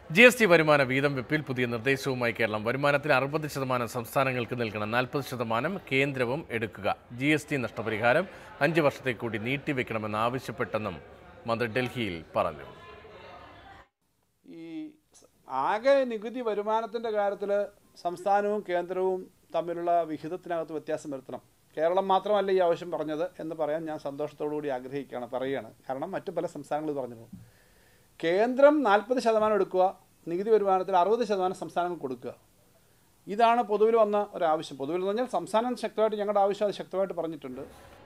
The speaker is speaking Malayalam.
ജി എസ് ടി വരുമാന വീതം വെപ്പിൽ പുതിയ നിർദ്ദേശവുമായി കേരളം വരുമാനത്തിൽ അറുപത് ശതമാനം സംസ്ഥാനങ്ങൾക്ക് നൽകണം നാൽപ്പത് ശതമാനം കേന്ദ്രവും എടുക്കുക ജി എസ് ടി നഷ്ടപരിഹാരം അഞ്ച് വർഷത്തേക്ക് കൂടി നീട്ടിവെക്കണമെന്ന് ആവശ്യപ്പെട്ടെന്നും മന്ത്രി ഡൽഹിയിൽ പറഞ്ഞു ഈ സ- ആകെ നികുതി വരുമാനത്തിൻ്റെ കാര്യത്തിൽ സംസ്ഥാനവും കേന്ദ്രവും തമ്മിലുള്ള വിഹിതത്തിനകത്ത് വ്യത്യാസം വരുത്തണം കേരളം മാത്രമല്ല ഈ ആവശ്യം പറഞ്ഞത് എന്ന് പറയാൻ ഞാൻ സന്തോഷത്തോടു കൂടി ആഗ്രഹിക്കുകയാണ് പറയുകയാണ് കാരണം മറ്റു പല സംസ്ഥാനങ്ങൾ പറഞ്ഞു പോകും കേന്ദ്രം നാൽപ്പത് ശതമാനം എടുക്കുക നികുതി വരുമാനത്തിൽ അറുപത് ശതമാനം സംസ്ഥാനങ്ങൾ കൊടുക്കുക ഇതാണ് പൊതുവിൽ വന്ന ഒരാവശ്യം പൊതുവിൽ എന്ന് പറഞ്ഞാൽ സംസ്ഥാനം ശക്തമായിട്ട് ഞങ്ങളുടെ ആവശ്യം അത് ശക്തമായിട്ട് പറഞ്ഞിട്ടുണ്ട്